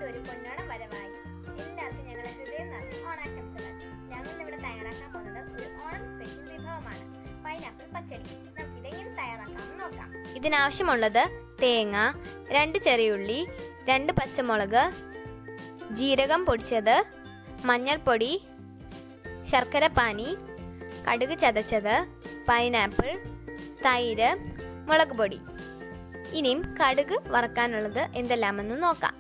വീണ്ടും ഒരു പൊന്നോണം വരവായി എല്ലാവർക്കും ഞങ്ങളെ ഹൃദയം നിറഞ്ഞ ഓണാശംസകൾ ഞങ്ങൾ ഇവിടെ തയ്യാറാക്കാൻ പോകുന്നത് ഒരു ഓണം സ്പെഷ്യൽ വിഭവമാണ് പൈനാപ്പിൾ പച്ചടി നമുക്ക് ഇതെങ്ങനെ തയ്യാറാക്കാമെന്ന് നോക്കാം ഇതിനാവശ്യമുള്ളത് തേങ്ങ രണ്ട് ചെറിയുള്ളി രണ്ട് പച്ചമുളക് ജീരകം പൊടിച്ചത് മഞ്ഞൾപ്പൊടി ശർക്കര പാനി കടുക് ചതച്ചത് പൈനാപ്പിൾ തൈര് മുളക് പൊടി ഇനിയും കടുക് വറക്കാനുള്ളത് എന്തെല്ലാമെന്ന് നോക്കാം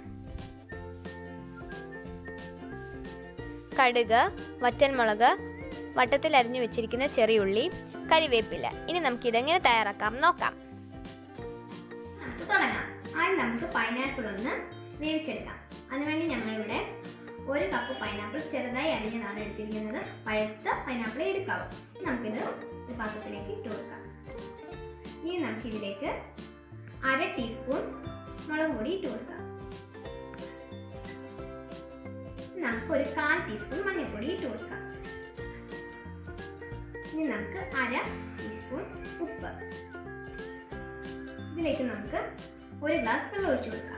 കടുക് വറ്റൽമുളക് വട്ടത്തിൽ അരിഞ്ഞു വെച്ചിരിക്കുന്ന ചെറിയുള്ളി കരിവേപ്പില ഇനി നമുക്ക് ഇതെങ്ങനെ തയ്യാറാക്കാം നോക്കാം നമുക്ക് തുടങ്ങാം ആദ്യം നമുക്ക് പൈനാപ്പിൾ ഒന്ന് വേവിച്ചെടുക്കാം അതിനുവേണ്ടി ഞങ്ങളിവിടെ ഒരു കപ്പ് പൈനാപ്പിൾ ചെറുതായി അരിഞ്ഞതാണ് എടുത്തിരിക്കുന്നത് പഴുത്ത പൈനാപ്പിൾ എടുക്കാവും നമുക്കിത് ഒരു പാത്രത്തിലേക്ക് ഇട്ട് കൊടുക്കാം ഇനി നമുക്കിതിലേക്ക് അര ടീസ്പൂൺ മുളക് പൊടി ഇട്ട് കൊടുക്കാം നമുക്ക് ഒരു കാൽ ടീസ്പൂൺ മഞ്ഞൾപ്പൊടി ഇട്ട് കൊടുക്കാം ഇനി നമുക്ക് അര ടീസ്പൂൺ ഉപ്പ് ഇതിലേക്ക് നമുക്ക് ഒരു ഗ്ലാസ് വെള്ളം ഒഴിച്ചു കൊടുക്കാം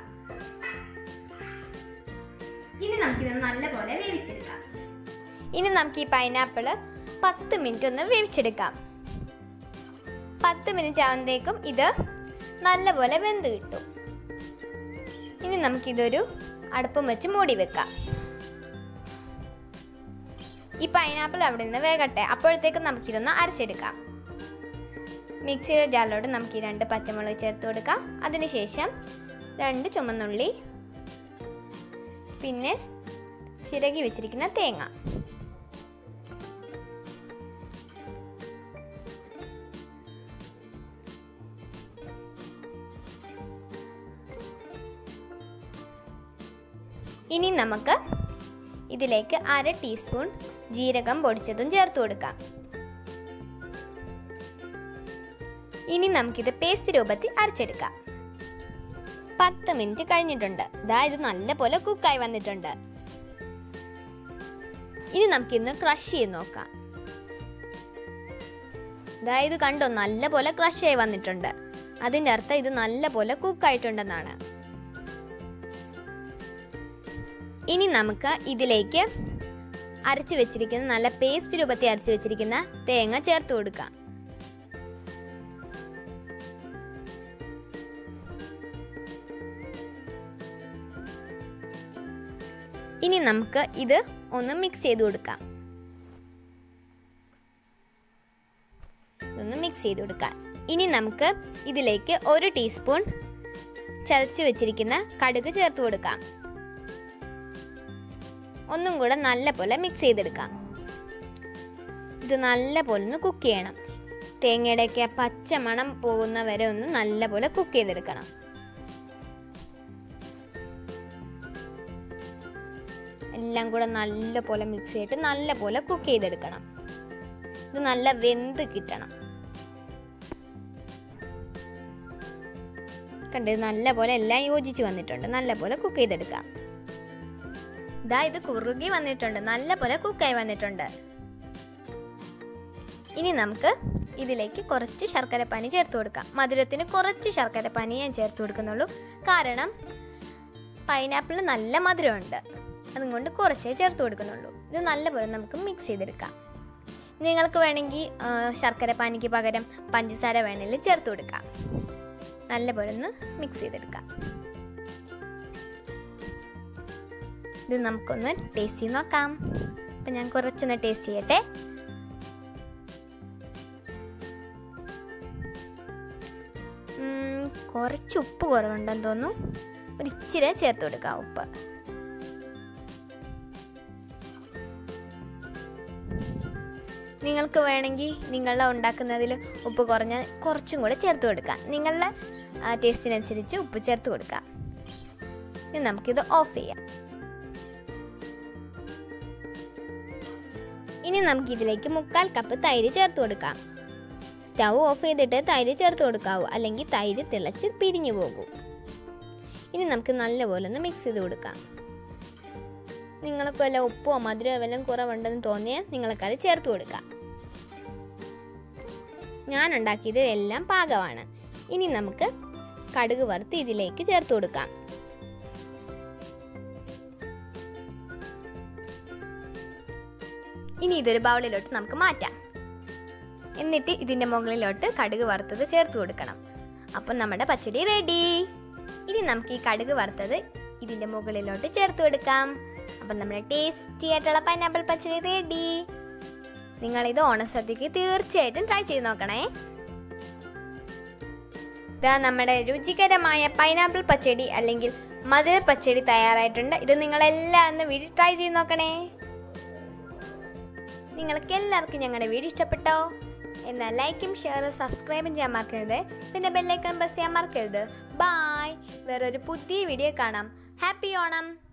ഇനി നമുക്കിത് നല്ലപോലെ വേവിച്ചെടുക്കാം ഇനി നമുക്ക് ഈ പൈനാപ്പിൾ പത്ത് മിനിറ്റ് ഒന്ന് വേവിച്ചെടുക്കാം പത്ത് മിനിറ്റ് ആകുമ്പോഴേക്കും ഇത് നല്ലപോലെ വെന്ത് കിട്ടും ഇനി നമുക്കിതൊരു അടുപ്പം വെച്ച് മൂടി വെക്കാം ഈ പൈനാപ്പിൾ അവിടെ നിന്ന് വേകട്ടെ അപ്പോഴത്തേക്കും നമുക്കിതൊന്ന് അരച്ചെടുക്കാം മിക്സിയുടെ ജാറിലോട്ട് നമുക്ക് ഈ രണ്ട് പച്ചമുളക് ചേർത്ത് കൊടുക്കാം അതിനുശേഷം രണ്ട് ചുമന്നുള്ളി പിന്നെ ചിരകി വെച്ചിരിക്കുന്ന തേങ്ങ ഇനി നമുക്ക് ഇതിലേക്ക് അര ടീസ്പൂൺ ജീരകം പൊടിച്ചതും ചേർത്ത് കൊടുക്കാം ഇനി നമുക്കിത് പേസ്റ്റ് രൂപത്തിൽ അരച്ചെടുക്കാം പത്ത് മിനിറ്റ് കഴിഞ്ഞിട്ടുണ്ട് ദാ ഇത് നല്ലപോലെ കുക്കായി വന്നിട്ടുണ്ട് ഇനി നമുക്കിന്ന് ക്രഷ് ചെയ്ത് നോക്കാം ദാ ഇത് കണ്ടോ നല്ലപോലെ ക്രഷ് ആയി വന്നിട്ടുണ്ട് അതിൻ്റെ അർത്ഥം ഇത് നല്ലപോലെ കുക്കായിട്ടുണ്ടെന്നാണ് ഇനി നമുക്ക് ഇതിലേക്ക് അരച്ച് വെച്ചിരിക്കുന്ന നല്ല പേസ്റ്റ് രൂപത്തിൽ അരച്ച് വെച്ചിരിക്കുന്ന തേങ്ങ ചേർത്ത് കൊടുക്കാം ഇനി നമുക്ക് ഇത് ഒന്ന് മിക്സ് ചെയ്ത് കൊടുക്കാം ഒന്ന് മിക്സ് ചെയ്ത് കൊടുക്കാം ഇനി നമുക്ക് ഇതിലേക്ക് ഒരു ടീസ്പൂൺ ചതച്ച് വെച്ചിരിക്കുന്ന കടുക് ചേർത്ത് കൊടുക്കാം ഒന്നും കൂടെ നല്ലപോലെ മിക്സ് ചെയ്തെടുക്കാം ഇത് നല്ലപോലെ ഒന്ന് കുക്ക് ചെയ്യണം തേങ്ങയുടെയൊക്കെ പച്ച മണം പോകുന്ന വരെ ഒന്ന് നല്ലപോലെ കുക്ക് ചെയ്തെടുക്കണം എല്ലാം കൂടെ നല്ലപോലെ മിക്സ് ചെയ്തിട്ട് നല്ലപോലെ കുക്ക് ചെയ്തെടുക്കണം ഇത് നല്ല വെന്ത് കിട്ടണം കണ്ടത് നല്ലപോലെ എല്ലാം യോജിച്ച് വന്നിട്ടുണ്ട് നല്ലപോലെ കുക്ക് ചെയ്തെടുക്കാം ഇതാ ഇത് കുറുകി വന്നിട്ടുണ്ട് നല്ലപോലെ കുക്കായി വന്നിട്ടുണ്ട് ഇനി നമുക്ക് ഇതിലേക്ക് കുറച്ച് ശർക്കര പാനി ചേർത്ത് കൊടുക്കാം മധുരത്തിന് കുറച്ച് ശർക്കര പാനി ഞാൻ ചേർത്ത് കൊടുക്കുന്നുള്ളൂ കാരണം പൈനാപ്പിളിന് നല്ല മധുരമുണ്ട് അതുകൊണ്ട് കുറച്ചേ ചേർത്ത് കൊടുക്കുന്നുള്ളൂ ഇത് നല്ലപോലെ നമുക്ക് മിക്സ് ചെയ്തെടുക്കാം നിങ്ങൾക്ക് വേണമെങ്കിൽ ആ, ശർക്കര പാനിക്ക് പകരം പഞ്ചസാര വേണമെങ്കിൽ ചേർത്ത് കൊടുക്കാം നല്ലപോലെ ഒന്ന് മിക്സ് ചെയ്തെടുക്കാം ഇത് നമുക്കൊന്ന് ടേസ്റ്റ് ചെയ്ത് നോക്കാം അപ്പം ഞാൻ കുറച്ചൊന്ന് ടേസ്റ്റ് ചെയ്യട്ടെ ഉം, കുറച്ച് ഉപ്പ് കുറവുണ്ടെന്ന് തോന്നുന്നു ഒരു ഇച്ചിരി ചേർത്ത് കൊടുക്കാം ഉപ്പ് നിങ്ങൾക്ക് വേണമെങ്കിൽ നിങ്ങളുടെ ഉണ്ടാക്കുന്നതിൽ ഉപ്പ് കുറഞ്ഞ കുറച്ചും കൂടെ ചേർത്ത് കൊടുക്കാം നിങ്ങളുടെ ആ, ടേസ്റ്റിനനുസരിച്ച് ഉപ്പ് ചേർത്ത് കൊടുക്കാം ഇനി നമുക്കിത് ഓഫ് ചെയ്യാം ഇനി നമുക്ക് ഇതിലേക്ക് മുക്കാൽ കപ്പ് തൈര് ചേർത്ത് കൊടുക്കാം സ്റ്റൗ ഓഫ് ചെയ്തിട്ട് തൈര് ചേർത്ത് കൊടുക്കാവൂ അല്ലെങ്കിൽ തൈര് തിളച്ച് പിരിഞ്ഞു പോകും ഇനി നമുക്ക് നല്ലപോലെ ഒന്ന് മിക്സ് ചെയ്ത് കൊടുക്കാം നിങ്ങൾക്ക് വല്ല ഉപ്പോ മധുരമോ വല്ലതും കുറവുണ്ടെന്ന് തോന്നിയാൽ നിങ്ങൾക്കത് ചേർത്ത് കൊടുക്കാം ഞാൻ ഉണ്ടാക്കിയത് എല്ലാം പാകമാണ് ഇനി നമുക്ക് കടുക് വറുത്ത് ഇതിലേക്ക് ചേർത്ത് കൊടുക്കാം ഇനി ഇതൊരു ബൗളിലോട്ട് നമുക്ക് മാറ്റാം എന്നിട്ട് ഇതിൻ്റെ മുകളിലോട്ട് കടുക് വറുത്തത് ചേർത്ത് കൊടുക്കണം അപ്പം നമ്മുടെ പച്ചടി റെഡി ഇനി നമുക്ക് ഈ കടുക് വറുത്തത് ഇതിൻ്റെ മുകളിലോട്ട് ചേർത്ത് കൊടുക്കാം അപ്പം നമ്മുടെ ടേസ്റ്റി ആയിട്ടുള്ള പൈനാപ്പിൾ പച്ചടി റെഡി നിങ്ങളിത് ഓണസദ്യക്ക് തീർച്ചയായിട്ടും ട്രൈ ചെയ്ത് നോക്കണേ ഇതാ നമ്മുടെ രുചികരമായ പൈനാപ്പിൾ പച്ചടി അല്ലെങ്കിൽ മധുര പച്ചടി തയ്യാറായിട്ടുണ്ട് ഇത് നിങ്ങളെല്ലാം ഒന്ന് വീട്ടിൽ ട്രൈ ചെയ്ത് നോക്കണേ നിങ്ങൾക്ക് എല്ലാവർക്കും ഞങ്ങളുടെ വീഡിയോ ഇഷ്ടപ്പെട്ടോ എന്നാൽ ലൈക്കും ഷെയറും സബ്സ്ക്രൈബും ചെയ്യാൻ മറക്കരുത് പിന്നെ ബെല്ലൈക്കൺ പ്രസ് ചെയ്യാൻ മറക്കരുത് ബായ് വേറൊരു പുതിയ വീഡിയോ കാണാം ഹാപ്പി ഓണം